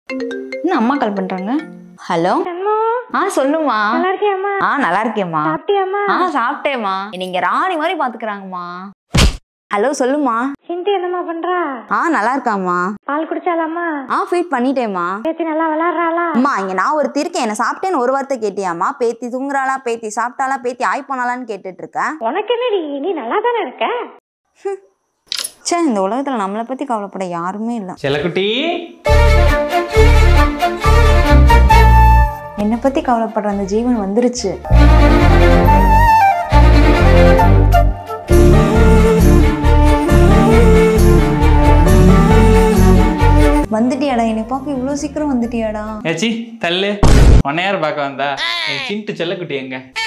என்ன அம்மா கால் பண்றாங்க ஹலோ ஆ சொல்லுமா நல்லா இருக்கியாம்மா ஆ நல்லா இருக்கேம்மா சாப்பிட்டியாம்மா ஆ சாப்பிட்டேம்மா நீங்க ராணி மாதிரி பாத்துக்கிறாங்கம்மா ஹலோ சொல்லுமா சிந்தி என்னம்மா பண்றா ஆ நல்லா இருக்காம்மா பால் குடிச்சாலாம்மா ஆ ஃபீட் பண்ணிட்டேம்மா பேத்தி நல்லா விளாடுறாளா அம்மா இங்க நான் ஒருத்தி இருக்கேன் என்ன சாப்பிட்டேன்னு ஒரு வார்த்தை கேட்டியாம்மா பேத்தி தூங்குறாளா பேத்தி சாப்பிட்டாளா பேத்தி ஆய் போனாலான்னு கேட்டுட்டு இருக்கேன் உனக்கு என்னடி நீ நல்லா தானே இருக்க ச்சே இந்த உலகத்துல நம்மளை பத்தி கவலைப்பட யாருமே இல்லை செல்லக்குட்டி என்னை பத்தி கவலைப்படுற அந்த ஜீவன் வந்துருச்சு வந்துட்டியாடா என்னை பார்க்க இவ்வளோ சீக்கிரம் வந்துட்டியாடா ஏச்சி தள்ளு உன்னை யார் பார்க்க வந்தா என் சின்ட்டு செல்லக்குட்டி எங்க